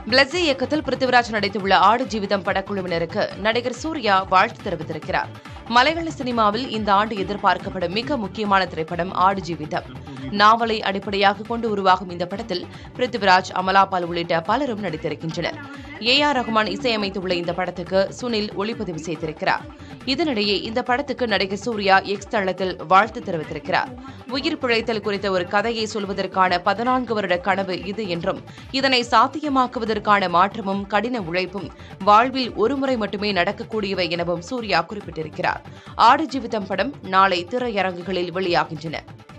பிளஸி இயக்கத்தில் பிருத்திவிராஜ் நடித்துள்ள ஆடு ஜீவிதம் படக்குழுவினருக்கு நடிகர் சூர்யா வாழ்த்து தெரிவித்திருக்கிறார் மலையாள சினிமாவில் இந்த ஆண்டு எதிர்பார்க்கப்படும் மிக முக்கியமான திரைப்படம் ஆடு ஜீவிதம் நாவலை அடிப்படையாக கொண்டு உருவாகும் இந்த படத்தில் பிருத்திவிராஜ் அமலா பால் உள்ளிட்ட பலரும் நடித்திருக்கின்றனர் ஏ ஆர் ரஹ்மான் இசையமைத்துள்ள இந்த படத்துக்கு சுனில் ஒளிப்பதிவு செய்திருக்கிறார் இதனிடையே இந்த படத்துக்கு நடிகர் சூர்யா எக்ஸ் தளத்தில் வாழ்த்து தெரிவித்திருக்கிறார் உயிர் பிழைத்தல் குறித்த ஒரு கதையை சொல்வதற்கான பதினான்கு வருட கனவு இது என்றும் இதனை சாத்தியமாக்குவதற்கான மாற்றமும் கடின உழைப்பும் வாழ்வில் ஒருமுறை மட்டுமே நடக்கக்கூடியவை எனவும் சூர்யா குறிப்பிட்டிருக்கிறார் ஆடு ஜீவிதம் படம் நாளை திரையரங்குகளில் வெளியாகின்றன